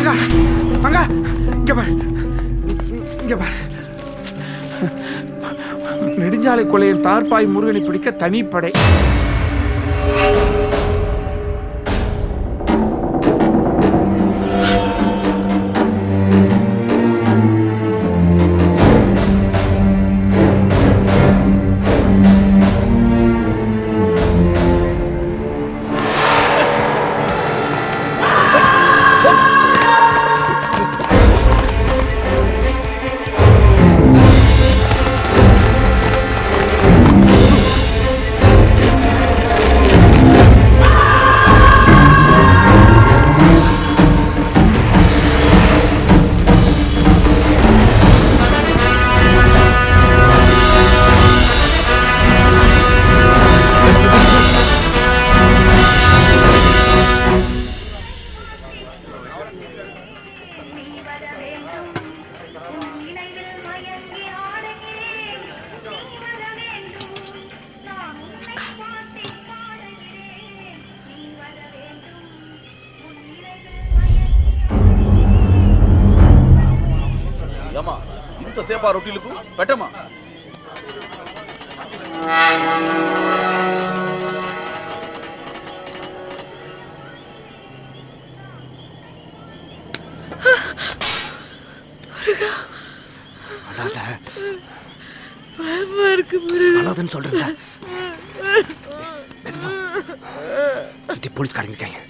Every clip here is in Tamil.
மங்கா மங்கா இங்க பாரு இங்க பாரு நெடுஞ்சாலை கொள்ளையின் தார்பாய் முருகனை பிடிக்க தனிப்படை ఏమా ఇంతసేపు ఆ రొట్టెలకు పెట్టమా அழாத பயமா இருக்கு முருகா அழாதன்னு சொல்றேன்ல மெதுவா. சுத்தி போலீஸ்காரங்க இருக்காங்க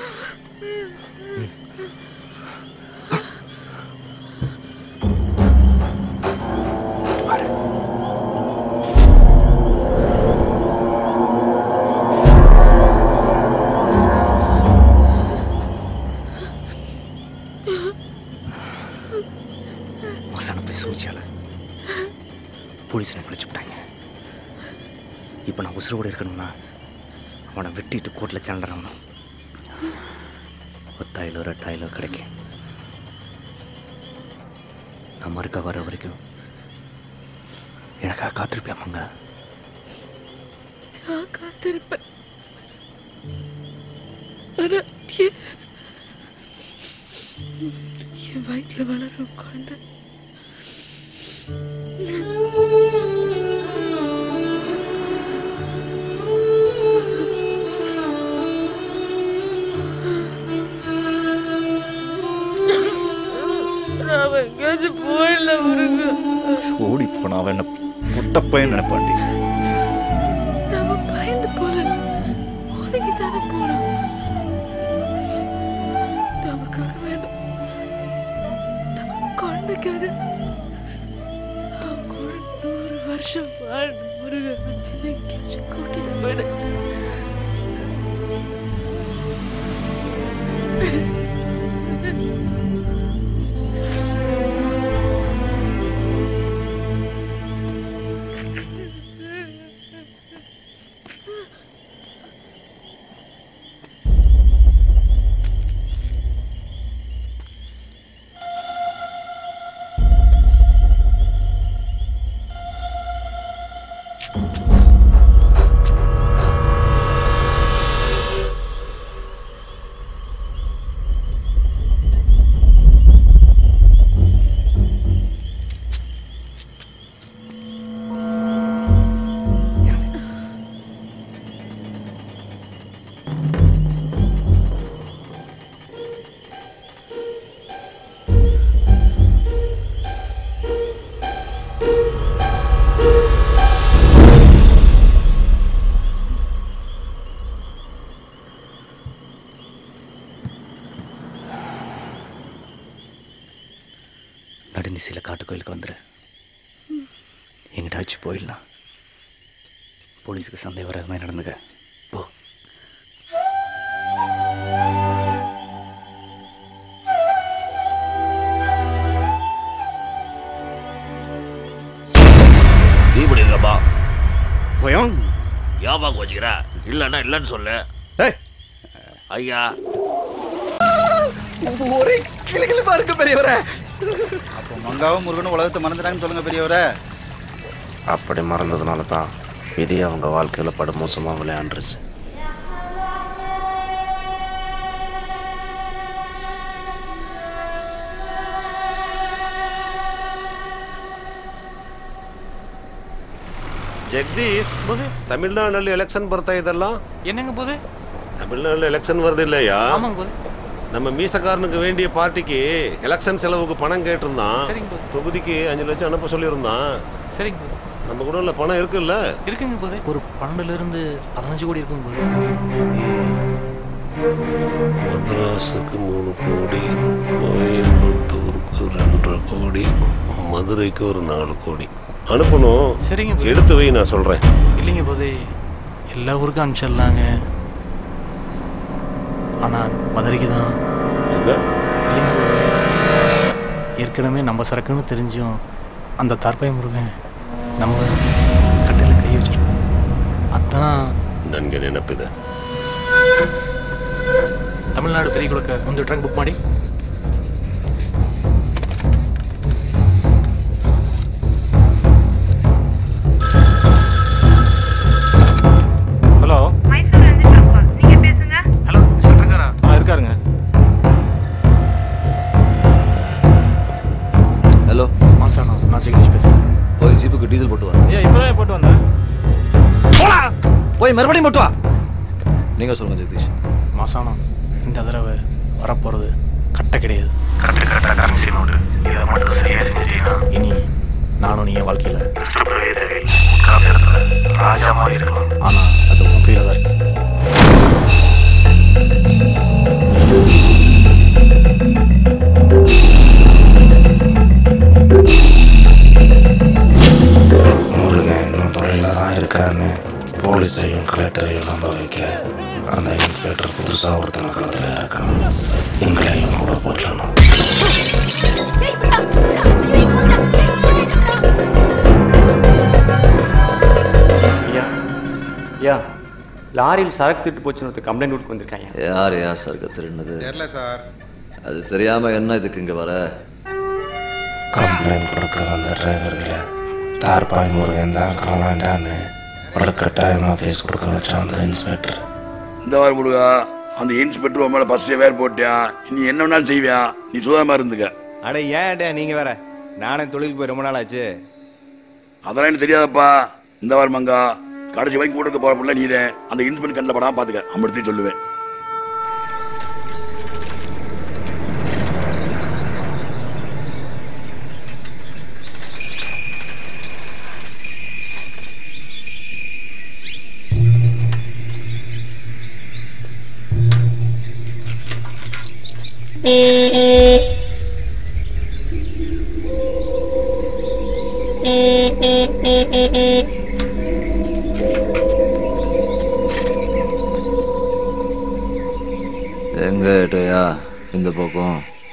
மசான போய் சூழ்ச்சியால போலீஸ் என்னை பிடிச்சு விட்டாங்க இப்போ நான் உசுரோடு இருக்கணும்னா அவனை வெட்டிட்டு கோர்ட்டில் சண்டணும் ஒத்தாயிலோ ரெட்டாயிலோ கிடைக்கும் நான் மறுக்க வர வரைக்கும் எனக்காக காத்திருப்பேன் மங்க நான் காத்திருப்பேன் ஆனா என் என் வயிற்றுல வளரும் குழந்தை நான் எங்கேயாச்சும் போயிடல முருகா ஓடி போனா அவன் என்ன புட்டப்பையன் நினைப்பாண்டி நாம பயந்து போல ஒதுங்கி தானே போறோம் நமக்காக வேணும் நம்ம குழந்தைக்காக அவங்க ஒரு நூறு வருஷம் வாழணும் முருகன் எங்கேயாச்சும் கூட்டிட்டு போயிடு நடுநிசையில் காட்டு கோயிலுக்கு வந்துரு எங்கிட்டாச்சும் போயிடலாம் போலீஸுக்கு சந்தேகம் வராத மாதிரி நடந்துக்க போ தீபடி இருக்கப்பா போயோம் ஞாபகம் வச்சுக்கிற இல்லைன்னா இல்லைன்னு சொல்லு ஐயா ஒரே கிளிகிளிப்பா இருக்கு பெரியவரே அப்போ மங்காவும் முருகனும் உலகத்தை மறந்துட்டாங்கன்னு சொல்லுங்க பெரியவரே அப்படி மறந்ததுனால தான் விதி அவங்க வாழ்க்கையில் படுமோசமாக விளையாண்டுருச்சு ಜಗದೀಶ್ ತಮಿಳ್ನಾಡಲ್ಲಿ ಎಲೆಕ್ಷನ್ ಬರ್ತಾ ಇದಲ್ಲ என்னங்க போது ತಮಿಳ್ನಾಡಲ್ಲಿ ಎಲೆಕ್ಷನ್ வருதில்லையா ஆமாங்க போது நம்ம மீசக்காரனுக்கு வேண்டிய பார்ட்டிக்கு எலெக்ஷன் செலவுக்கு பணம் கேட்டிருந்தான் சரிங்க போது தொகுதிக்கு அஞ்சு லட்சம் அனுப்ப சொல்லியிருந்தான் சரிங்க போது நம்ம கூட உள்ள பணம் இருக்குல்ல இருக்குங்க போது ஒரு பன்னெண்டுல இருந்து பதினஞ்சு கோடி இருக்குங்க போது மദ്രാസുக்கு மூணு கோடி கோயம்புத்தூருக்கு ரெண்டரை கோடி மதுரைக்கு ஒரு நாலு கோடி அனுப்பணும் சரிங்க போது. எடுத்து வை நான் சொல்றேன் இல்லைங்க போது எல்லா ஊருக்கும் அனுப்பிச்சிடலாங்க ஆனால் மதுரைக்கு தான் இல்லைங்க போது ஏற்கனவே நம்ம சரக்குன்னு தெரிஞ்சும் அந்த தார்பாய் முருகன் நம்ம கட்டையில் கை வச்சிருக்கோம் அதான் ನನಗೆ ನೆನಪಿದೆ ತಮಿಳ್ನಾಡು பெரிய குழுக்க ಒಂದು ಟ್ರಕ್ ಬುಕ್ ಮಾಡಿ ஹலோ ஹலோ சொல்றேங்காரா ஆ இருக்காருங்க ஹலோ மாசானா நான் ஜெகதீஷ் பேசுகிறேன் போய் ஜீப்புக்கு டீசல் போட்டு வா ஏன் இப்போதான் போட்டு வந்தேன் போய் மறுபடியும் போட்டு வா நீங்க சொல்லுங்க ஜெகதீஷ் மாசானா இந்த தடவை வரப்போகிறது கட்டை கிடையாது கரெக்ட் கரெக்டாக கரன்சி நோடு இதை மட்டும் சரியாக செஞ்சிட்டீங்கன்னா இனி நானும் நீ என் வாழ்க்கையில் ராஜா மாதிரி இருக்கலாம் ஆனால் அது உன் கையில் தான் இருக்கு முருகன் இன்னும் தொழிலில் தான் இருக்காருன்னு போலீஸையும் கலெக்டரையும் நம்ப வைக்க அந்த இன்ஸ்பெக்டர் புதுசாக ஒருத்தனை களத்தில் இறக்கணும் எங்களையும் கூட போற்றணும் ஐயா ஐயா லாரியில் சரக்கு திட்டு போச்சுன்னு ஒருத்தர் கம்ப்ளைண்ட் கொடுக்க வந்திருக்காங்க யார் யார் சரக்கு திருடுனது தெரியல சார் அது தெரியாம என்ன இதுக்கு இங்க வர கம்ப்ளைண்ட் கொடுக்க வந்த டிரைவர்களை தார்பாய் முருகன் தான் காலாண்டான்னு வலுக்கட்டாயமாக கேஸ் கொடுக்க வச்சான் அந்த இன்ஸ்பெக்டர் இந்த வார முருகா அந்த இன்ஸ்பெக்டர் உன் மேல ஃபர்ஸ்ட் வேர் போட்டியா நீ என்ன வேணாலும் செய்வியா நீ சுதாமா இருந்துக்க அட ஏன்டா நீங்க வேற நானே தொழிலுக்கு போய் ரொம்ப நாள் ஆச்சு அதெல்லாம் எனக்கு தெரியாதப்பா இந்த வாரம் மங்கா கடைசி வரைக்கும் கூட போற பிள்ளை நீதே அந்த இன்ஸ்பெக்டர் கண்ணில் படாம பாத்துக்க அம்படுத்தி சொல்லுவேன் எங்க ஏட்டையா இந்த பக்கம்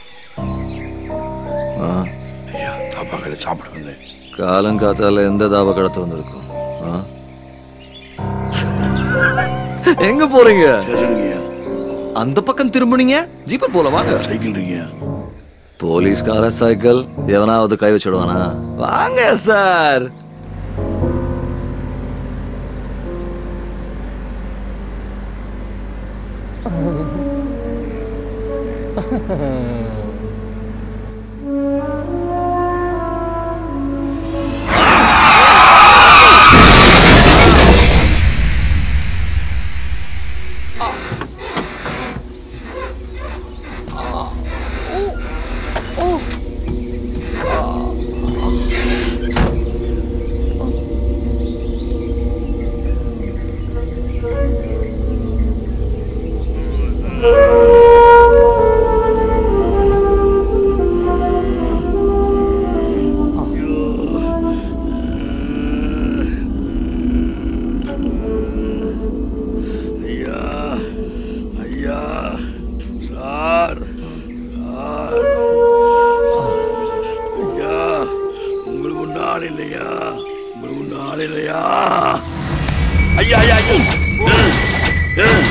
ஆ? ஐயா தாப்பா கையில் சாப்பிட வந்தேன் காலங்காத்தால எந்த தாப கடத்த வந்திருக்கும் ஆ? எங்க போறீங்க அந்த பக்கம் திரும்புனீங்க ஜீப்பர் போல வாங்க சைக்கிள் இருக்கீங்க போலீஸ்கார சைக்கிள் எவனாவது கை வச்சிடுவானா வாங்க சார் ஐயா ஐயா சார் சார் ஐயா உங்களுக்கு ஒன்றும் ஆள் இல்லையா உங்களுக்கு ஒன்றும் ஆள் இல்லையா ஐயா ஐயா ஐயா அஹ், அஹ்.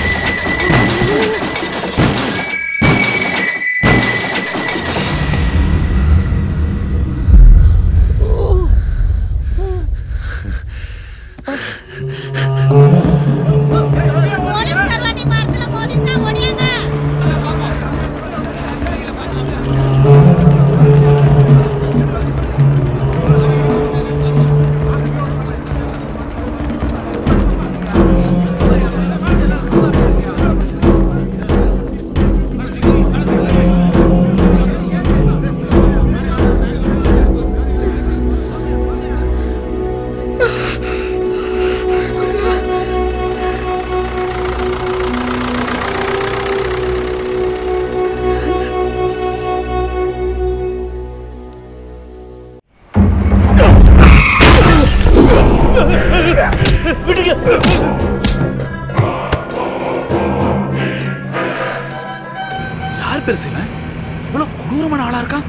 பெருசு இவன் இவ்வளவு கொடூரமான ஆளா இருக்கான்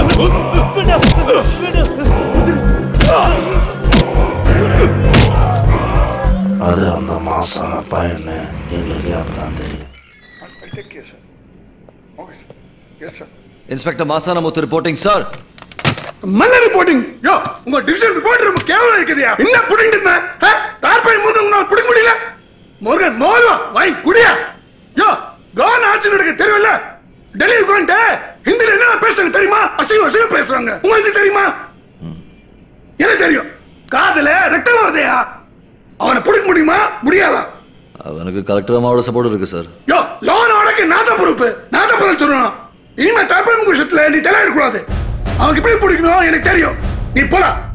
அது அந்த மாசான பையன்னு எங்களுக்கு அப்பதான் தெரியும் இன்ஸ்பெக்டர் மாசானமுத்து ரிப்போர்ட்டிங் சார் மல்ல ரிப்போர்ட்டிங் யோ உங்க டிவிஷன் ரிப்போர்ட் ரொம்ப கேவலம் இருக்குதுயா என்ன புடிங்கிட்டு இருந்தேன் தார்பாய் மூணு உங்களால புடிக்க முடியல முருகன் மோதும் வாங்கி குடியா யோ கவர்ன ஆட்சி நடக்க தெரியல டெல்லி உட்காந்துட்டு ஹிந்தில என்ன பேசுறாங்க தெரியுமா அசிங்கம் அசிங்கம் பேசுறாங்க உங்களுக்கு தெரியுமா எனக்கு தெரியும் காதுல ரத்தம் வருதையா அவனை பிடிக்க முடியுமா முடியாதா அவனுக்கு கலெக்டர் அம்மாவோட சப்போர்ட் இருக்கு சார் யோ லோன் உனக்கு நான் தான் பொறுப்பு நான் தான் பதில் சொல்லணும் இனிமே தற்போது விஷயத்துல நீ தலையிடக்கூடாது அவனுக்கு எப்படி பிடிக்கணும் எனக்கு தெரியும் நீ போலாம்